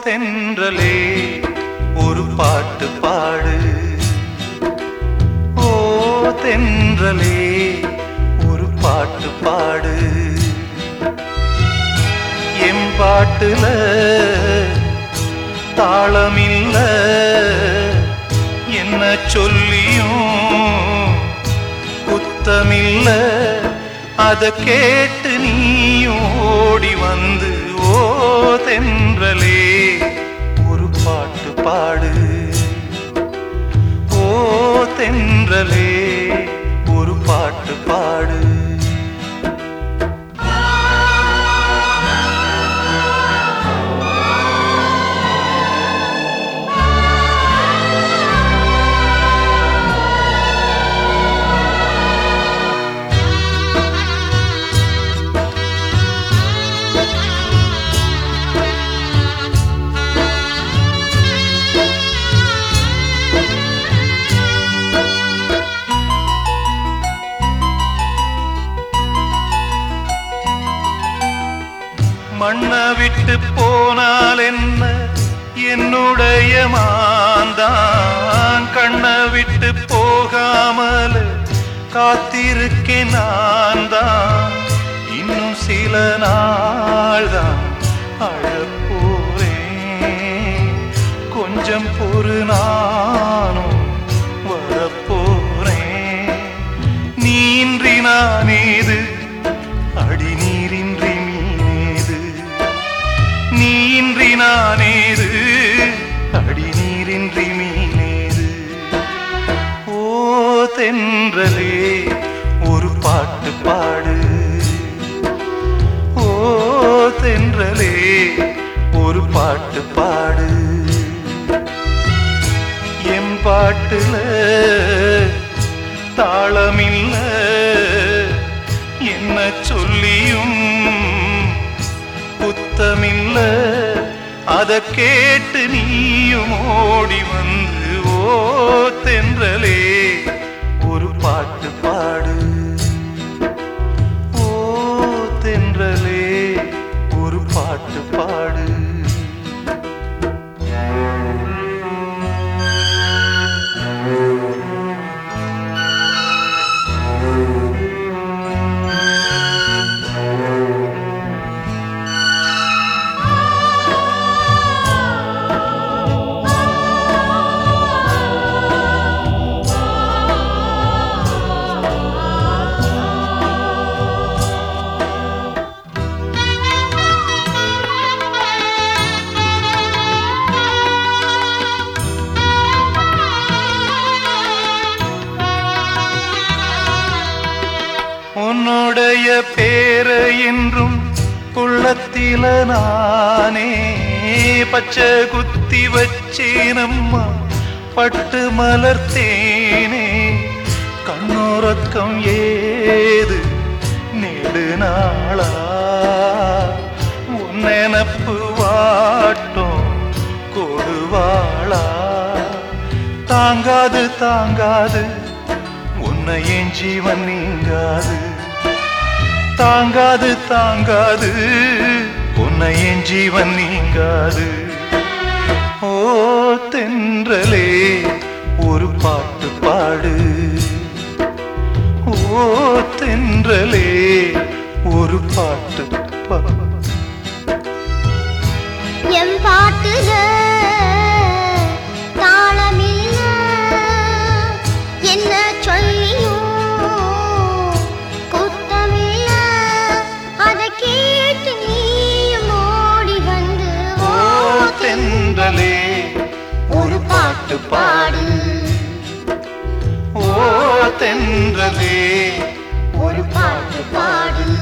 தென்றலே ஒரு பாட்டு பாடு ஓ தென்றலே ஒரு பாட்டு பாடு எம் பாட்டுல தாளமில்ல என்ன சொல்லியும் குத்தமில்ல அத கேட்டு நீயும் ஓடி வந்து ஓ தென்றலே ஒரு பாட்டு பாடு ஓ தென்றலே ஒரு பாட்டு பாடு மண்ண விட்டு போனால் என்ன என்னுடைய மாந்தான் கண்ண விட்டு போகாமல் காத்திருக்கேன் நான் தான் இன்னும் சில நாள் தான் அழப்போறேன் கொஞ்சம் பொறு நானும் வரப்போறேன் நீன்றி நானேது அடி நீரின்றி மீனேது நீன்றி நானேது அடி நீரின்றி மீனேது ஓ தென்றலே ஒரு பாட்டு பாடு ஓ தென்றலே ஒரு பாட்டு பாடு எம் பாட்டுல தாளமில்ல என்ன சொல்லியும் குத்தமில்ல அத கேட்டு நீயும் ஓடி வந்து ஓ தென்றலே ஒரு பாட்டு பாடு ஓ தென்றலே ஒரு பாட்டு பாடு உன்னுடைய பேர என்றும் உள்ளத்தில நானே பச்சை குத்தி வச்சேனம்மா பட்டு மலர்த்தேனே கண்ணுறக்கம் ஏது நெடு நாளா உன் நினப்பு வாட்டும் கொடுவாளா தாங்காது தாங்காது உன்னை என் ஜீவன் நீங்காது தாங்காது தாங்காது உன்னை என் ஜீவன் நீங்காது ஓ தென்றலே ஒரு பாட்டு பாடு ஓ தென்றலே ஒரு பாட்டு பாடு என் பாட்டுல தாளமில்ல என்ன சொல்லியும் குத்தமில்ல அதை கேட்டு நீயும் ஓடி வந்து ஓ தென்றலே ஒரு பாட்டு பாடு ஓ தென்றலே ஒரு பாட்டு பாடு